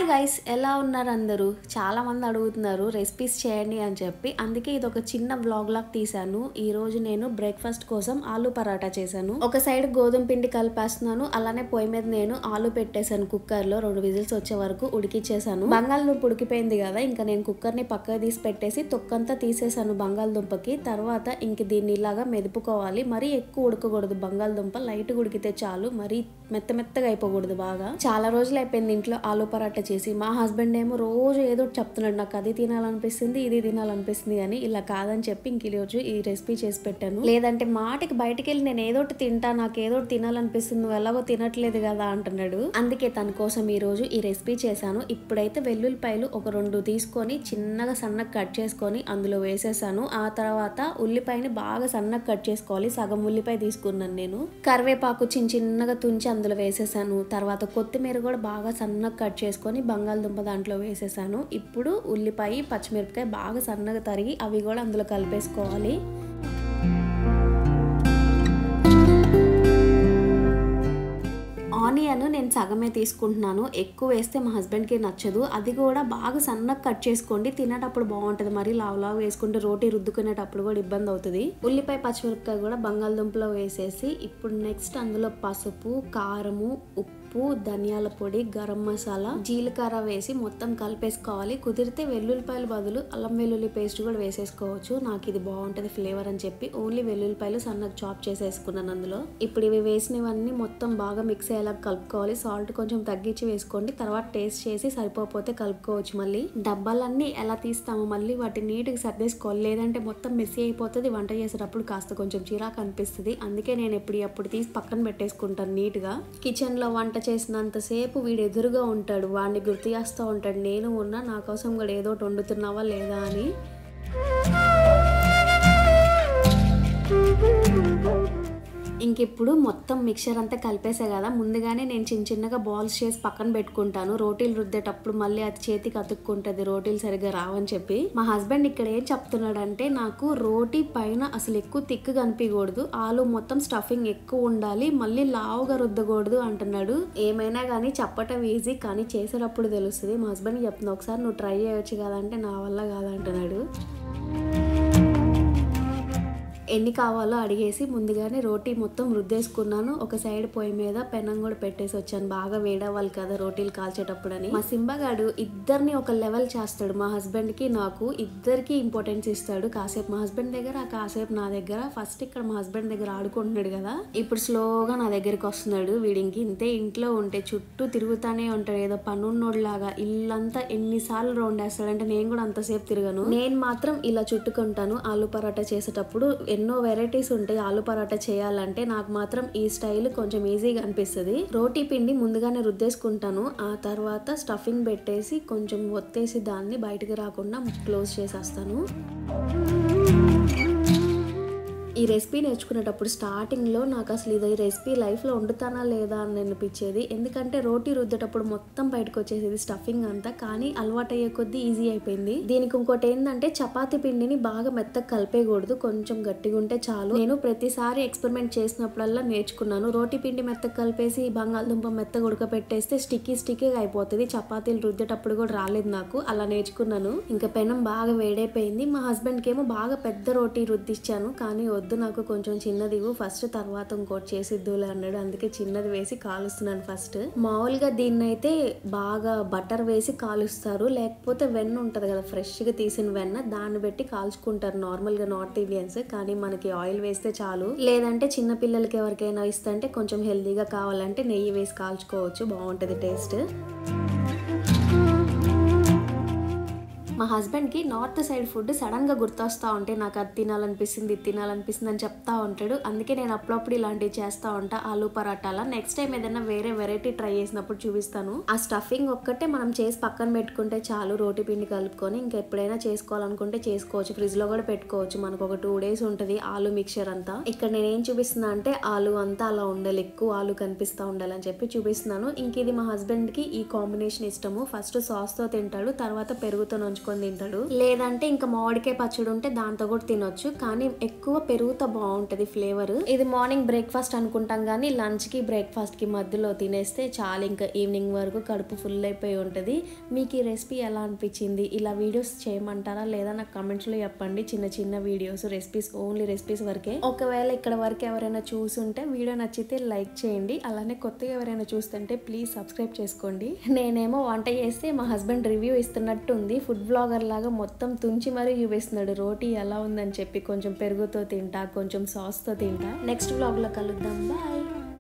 hi guys ఎలా ఉన్నారు అందరూ చాలా మంది అడుగుతున్నారు రెసిపీస్ చేయండి అని చెప్పి అందుకే ఇది ఒక చిన్న వ్లాగ్ లాగా తీసాను ఈ రోజు నేను బ్రేక్ఫాస్ట్ కోసం ఆలు పరాటా చేశాను ఒక సైడ్ గోధుమ పిండి కలిపేస్తున్నాను అలానే పొయ్యి మీద నేను ఆలు పెట్టేశాను కుక్కర్ లో రెండు విజిల్స్ వచ్చే వరకు ఉడికిచ్చేసాను బంగాళదుంప ఉడికిపోయింది కదా ఇంకా నేను కుక్కర్ ని పక్కకు తీసి పెట్టేసి తొక్కంతా తీసేసాను బంగాళదుంపకి తర్వాత ఇంక దీన్ని ఇలాగా మెదుపుకోవాలి మరీ ఎక్కువ ఉడకకూడదు బంగాళదుంప లైట్ ఉడికితే చాలు మరీ మెత్త మెత్తగా అయిపోకూడదు బాగా చాలా రోజులు అయిపోయింది ఇంట్లో ఆలు పరాటా చేసి మా హస్బెండ్ ఏమో రోజు ఏదో ఒకటి చెప్తున్నాడు నాకు అది తినాలనిపిస్తుంది ఇది తినాలనిపిస్తుంది అని ఇలా కాదని చెప్పి ఇంక ఈ రోజు ఈ రెసిపీ చేసి పెట్టాను లేదంటే మాటికి బయటికి వెళ్ళి నేను ఏదో ఒకటి తింటా నాకు ఏదో ఒకటి తినాలనిపిస్తుంది నువ్వు ఎలాగో తినట్లేదు కదా అంటున్నాడు అందుకే తన కోసం ఈ రోజు ఈ రెసిపీ చేశాను ఇప్పుడైతే వెల్లుల్లిపాయలు ఒక రెండు తీసుకొని చిన్నగా సన్నగా కట్ చేసుకొని అందులో వేసేసాను ఆ తర్వాత ఉల్లిపాయని బాగా సన్నగా కట్ చేసుకోవాలి సగం ఉల్లిపాయ తీసుకున్నాను నేను కరివేపాకు చిన్న చిన్నగా తుంచి అందులో వేసేసాను తర్వాత కొత్తిమీర కూడా బాగా సన్నగా కట్ చేసుకొని బంగాళదుంప దాంట్లో వేసేసాను ఇప్పుడు ఉల్లిపాయ పచ్చిమిరపకాయ బాగా సన్నగా తరిగి అవి కూడా అందులో కలిపేసుకోవాలి ఆనియన్ నేను సగమే తీసుకుంటున్నాను ఎక్కువ వేస్తే మా హస్బెండ్కి నచ్చదు అది కూడా బాగా సన్నగా కట్ చేసుకోండి తినేటప్పుడు బాగుంటుంది మరి లావు లావు వేసుకుంటే రోటీ రుద్దుకునేటప్పుడు కూడా ఇబ్బంది అవుతుంది ఉల్లిపాయ పచ్చిమిరపకాయ కూడా బంగాళదుంపలో వేసేసి ఇప్పుడు నెక్స్ట్ అందులో పసుపు కారము ఉప్పు ధనియాల పొడి గరం మసాలా జీలకర్ర వేసి మొత్తం కలిపేసుకోవాలి కుదిరితే వెల్లుల్లిపాయల బదులు అల్లం వెల్లుల్లి పేస్ట్ కూడా వేసేసుకోవచ్చు నాకు ఇది బాగుంటుంది ఫ్లేవర్ అని చెప్పి ఓన్లీ వెల్లుల్లిపాయలు సన్నగా చాప్ చేసేసుకున్నాను అందులో ఇప్పుడు ఇవి వేసినవన్నీ మొత్తం బాగా మిక్స్ అయ్యేలా కలుపుకోవాలి సాల్ట్ కొంచెం తగ్గించి వేసుకోండి తర్వాత టేస్ట్ చేసి సరిపోతే కలుపుకోవచ్చు మళ్ళీ డబ్బాలన్నీ ఎలా తీస్తామో మళ్ళీ వాటిని నీట్గా సర్దేసుకోవాలి లేదంటే మొత్తం మెస్సీ అయిపోతుంది వంట చేసేటప్పుడు కాస్త కొంచెం చిరాకు అనిపిస్తుంది అందుకే నేను ఎప్పుడు అప్పుడు తీసి పక్కన పెట్టేసుకుంటాను నీట్గా కిచెన్లో వంట చేసినంతసేపు వీడు ఎదురుగా ఉంటాడు వాడిని గుర్తు చేస్తూ ఉంటాడు నేను ఉన్నా నా కోసం కూడా ఏదో ఒకటి వండుతున్నావా లేదా అని ఇంకిప్పుడు మొత్తం మిక్చర్ అంతా కలిపేసా కదా ముందుగానే నేను చిన్న చిన్నగా బాల్స్ చేసి పక్కన పెట్టుకుంటాను రోటీలు రుద్దేటప్పుడు మళ్ళీ అది చేతికి అతుక్కుంటుంది రోటీలు సరిగ్గా రావని చెప్పి మా హస్బెండ్ ఇక్కడ ఏం చెప్తున్నాడంటే నాకు రోటీ పైన అసలు ఎక్కువ తిక్కు కనిపించకూడదు ఆలు మొత్తం స్టఫింగ్ ఎక్కువ ఉండాలి మళ్ళీ లావుగా రుద్దకూడదు అంటున్నాడు ఏమైనా కానీ చెప్పటం ఈజీ కానీ చేసేటప్పుడు తెలుస్తుంది మా హస్బెండ్ చెప్తున్నా ఒకసారి నువ్వు ట్రై చేయొచ్చు కదంటే నా వల్ల కాదంటున్నాడు ఎన్ని కావాలో అడిగేసి ముందుగానే రోటీ మొత్తం రుద్దేసుకున్నాను ఒక సైడ్ పొయ్యి మీద పెనం కూడా పెట్టేసి వచ్చాను బాగా వేడవ్వాలి కదా రోటీలు కాల్చేటప్పుడు అని మా సింబగాడు ఇద్దరిని ఒక లెవెల్ చేస్తాడు మా హస్బెండ్ కి నాకు ఇద్దరికి ఇంపార్టెన్స్ ఇస్తాడు కాసేపు మా హస్బెండ్ దగ్గర కాసేపు నా దగ్గర ఫస్ట్ ఇక్కడ మా హస్బెండ్ దగ్గర ఆడుకుంటున్నాడు కదా ఇప్పుడు స్లోగా నా దగ్గరికి వస్తున్నాడు వీడింకి ఇంతే ఇంట్లో ఉంటే చుట్టూ తిరుగుతానే ఉంటాడు ఏదో పనున్నోడ్లాగా ఇల్లంతా ఎన్నిసార్లు రౌండ్ వేస్తాడంటే నేను కూడా అంతసేపు తిరగను నేను మాత్రం ఇలా చుట్టుకుంటాను ఆలు పరాటా చేసేటప్పుడు ఎన్నో వెరైటీస్ ఉంటాయి ఆలు పరాటా చేయాలంటే నాకు మాత్రం ఈ స్టైల్ కొంచెం ఈజీగా అనిపిస్తుంది రోటీ పిండి ముందుగానే రుద్దేసుకుంటాను ఆ తర్వాత స్టఫింగ్ పెట్టేసి కొంచెం ఒత్తేసి దాన్ని బయటకు రాకుండా క్లోజ్ చేసేస్తాను ఈ రెసిపీ నేర్చుకునేటప్పుడు స్టార్టింగ్లో నాకు అసలు ఇది రెసిపీ లైఫ్లో వండుతానా లేదా అని అనిపించేది ఎందుకంటే రోటీ రుద్దేటప్పుడు మొత్తం బయటకు వచ్చేసేది స్టఫింగ్ అంతా కానీ అలవాటు అయ్యే కొద్దీ ఈజీ అయిపోయింది దీనికి ఇంకోటి ఏంటంటే చపాతీ పిండిని బాగా మెత్తగా కలిపేయకూడదు కొంచెం గట్టిగా ఉంటే చాలు నేను ప్రతిసారి ఎక్స్పెరిమెంట్ చేసినప్పుడల్లా నేర్చుకున్నాను రోటీ పిండి మెత్తగా కలిపేసి బంగాళదుంప మెత్తగా ఉడకపెట్టేస్తే స్టిక్కీ స్టిక్కీగా అయిపోతుంది చపాతీలు రుద్దేటప్పుడు కూడా రాలేదు నాకు అలా నేర్చుకున్నాను ఇంకా పెనం బాగా వేడైపోయింది మా హస్బెండ్కి ఏమో బాగా పెద్ద రోటీ రుద్దిచ్చాను కానీ వద్దు నాకు కొంచెం చిన్నది ఇవ్వు ఫస్ట్ తర్వాత ఇంకోటి చేసిద్దులే అన్నాడు అందుకే చిన్నది వేసి కాలుస్తున్నాను ఫస్ట్ మామూలుగా దీన్ని అయితే బాగా బటర్ వేసి కాలుస్తారు లేకపోతే వెన్న ఉంటుంది కదా ఫ్రెష్గా తీసిన వెన్న దాన్ని పెట్టి కాల్చుకుంటారు నార్మల్గా నార్త్ ఇండియన్స్ కానీ మనకి ఆయిల్ వేస్తే చాలు లేదంటే చిన్న పిల్లలకి ఎవరికైనా ఇస్తుంటే కొంచెం హెల్తీగా కావాలంటే నెయ్యి వేసి కాల్చుకోవచ్చు బాగుంటుంది టేస్ట్ మా హస్బెండ్కి నార్త్ సైడ్ ఫుడ్ సడన్గా గుర్తొస్తూ ఉంటే నాకు అది తినాలనిపిస్తుంది ఇది తినాలనిపిస్తుంది అని చెప్తా ఉంటాడు అందుకే నేను అప్పుడప్పుడు ఇలాంటివి చేస్తూ ఉంటా ఆలు పరాటాల నెక్స్ట్ టైం ఏదైనా వేరే వెరైటీ ట్రై చేసినప్పుడు చూపిస్తాను ఆ స్టఫింగ్ ఒక్కటే మనం చేసి పక్కన పెట్టుకుంటే చాలు రోటి పిండి కలుపుకొని ఇంకా ఎప్పుడైనా చేసుకోవాలనుకుంటే చేసుకోవచ్చు ఫ్రిడ్జ్ లో కూడా పెట్టుకోవచ్చు మనకు ఒక టూ డేస్ ఉంటుంది ఆలు మిక్చర్ అంతా ఇక్కడ నేను ఏం చూపిస్తున్నా అంటే ఆలు అంతా అలా ఉండాలి ఎక్కువ ఆలు కనిపిస్తూ ఉండాలని చెప్పి చూపిస్తున్నాను ఇంక ఇది మా హస్బెండ్ కి ఈ కాంబినేషన్ ఇష్టము ఫస్ట్ సాస్ తో తింటాడు తర్వాత పెరుగుతో నంచుకొని నంచుకొని తింటాడు లేదంటే ఇంకా మామిడికాయ పచ్చడి ఉంటే దాంతో కూడా తినొచ్చు కానీ ఎక్కువ పెరుగుతో బాగుంటది ఫ్లేవర్ ఇది మార్నింగ్ బ్రేక్ఫాస్ట్ అనుకుంటాం కానీ లంచ్ కి బ్రేక్ఫాస్ట్ కి మధ్యలో తినేస్తే చాలా ఇంకా ఈవినింగ్ వరకు కడుపు ఫుల్ అయిపోయి ఉంటుంది మీకు ఈ రెసిపీ ఎలా అనిపించింది ఇలా వీడియోస్ చేయమంటారా లేదా నాకు comments లో చెప్పండి చిన్న చిన్న వీడియోస్ రెసిపీస్ ఓన్లీ రెసిపీస్ వరకే ఒకవేళ ఇక్కడ వరకు ఎవరైనా చూసుంటే వీడియో నచ్చితే లైక్ చేయండి అలానే కొత్తగా ఎవరైనా చూస్తుంటే ప్లీజ్ సబ్స్క్రైబ్ చేసుకోండి నేనేమో వంట చేస్తే మా హస్బెండ్ రివ్యూ ఇస్తున్నట్టు ఉంది ఫుడ్ బ్లాగర్ లాగా మొత్తం తుంచి మరీ చూపిస్తున్నాడు రోటీ ఎలా ఉందని చెప్పి కొంచెం పెరుగుతో తింటా కొంచెం సాస్తో తింటా నెక్స్ట్ బ్లాగ్లో కలుద్దాం బాయ్